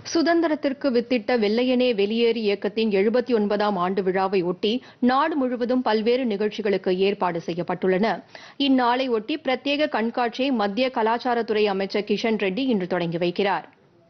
சுதந்திரத்திற்கு வித்திட்ட வெள்ளையனே வெளியேறு இயக்கத்தின் எழுபத்தி ஒன்பதாம் ஆண்டு விழாவை ஒட்டி நாடு முழுவதும் பல்வேறு நிகழ்ச்சிகளுக்கு ஏற்பாடு செய்யப்பட்டுள்ளன இந்நாளை ஒட்டி பிரத்யேக கண்காட்சியை மத்திய கலாச்சாரத்துறை அமைச்சர் கிஷன் ரெட்டி இன்று தொடங்கி வைக்கிறார்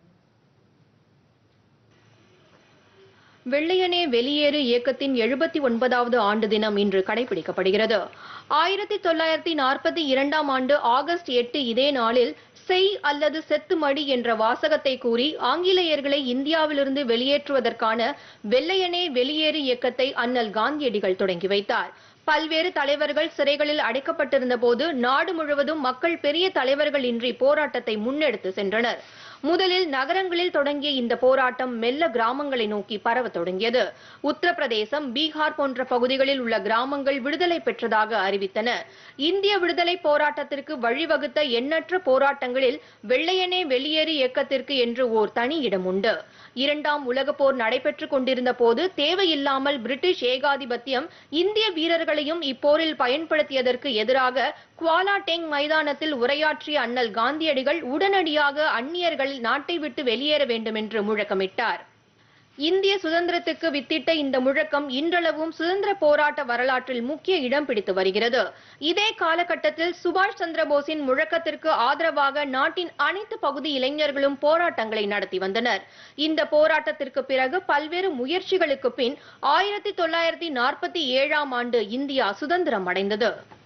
வெள்ளையனே வெளியேறு இயக்கத்தின் எழுபத்தி ஒன்பதாவது ஆண்டு தினம் இன்று கடைபிடிக்கப்படுகிறது ஆயிரத்தி தொள்ளாயிரத்தி நாற்பத்தி இரண்டாம் ஆண்டு ஆகஸ்ட் எட்டு இதே நாளில் செய் அல்லது செத்து மடி என்ற வாசகத்தை கூறி ஆங்கிலேயர்களை இந்தியாவிலிருந்து வெளியேற்றுவதற்கான வெள்ளையனே வெளியேறு இயக்கத்தை அண்ணல் காந்தியடிகள் தொடங்கி வைத்தார் பல்வேறு தலைவர்கள் சிறைகளில் அடைக்கப்பட்டிருந்த போது நாடு முழுவதும் மக்கள் பெரிய தலைவர்கள் இன்றி போராட்டத்தை முன்னெடுத்து சென்றனர் முதலில் நகரங்களில் தொடங்கிய இந்த போராட்டம் மெல்ல கிராமங்களை நோக்கி பரவ தொடங்கியது உத்தரப்பிரதேசம் பீகார் போன்ற பகுதிகளில் உள்ள கிராமங்கள் விடுதலை பெற்றதாக அறிவித்தன இந்திய விடுதலை போராட்டத்திற்கு வழிவகுத்த எண்ணற்ற போராட்டங்களில் வெள்ளையனே வெளியேறு இயக்கத்திற்கு என்று ஓர் தனி இடம் உண்டு இரண்டாம் உலகப் போர் நடைபெற்றுக் கொண்டிருந்த போது தேவையில்லாமல் பிரிட்டிஷ் ஏகாதிபத்தியம் இந்திய வீரர்களையும் இப்போரில் பயன்படுத்தியதற்கு எதிராக குவாலா டெங் மைதானத்தில் உரையாற்றிய அண்ணல் காந்தியடிகள் உடனடியாக அந்நியர்கள் நாட்டை விட்டு வெளியேற வேண்டும் என்று முழக்கமிட்டார் இந்திய சுதந்திரத்துக்கு வித்திட்ட இந்த முழக்கம் இன்றளவும் சுதந்திர போராட்ட வரலாற்றில் முக்கிய இடம் பிடித்து வருகிறது இதே காலகட்டத்தில் சுபாஷ் சந்திர போஸின் முழக்கத்திற்கு ஆதரவாக நாட்டின் அனைத்து பகுதி இளைஞர்களும் போராட்டங்களை நடத்தி வந்தனர் இந்த போராட்டத்திற்கு பிறகு பல்வேறு முயற்சிகளுக்கு பின் ஆயிரத்தி தொள்ளாயிரத்தி நாற்பத்தி ஏழாம் ஆண்டு இந்தியா சுதந்திரம் அடைந்தது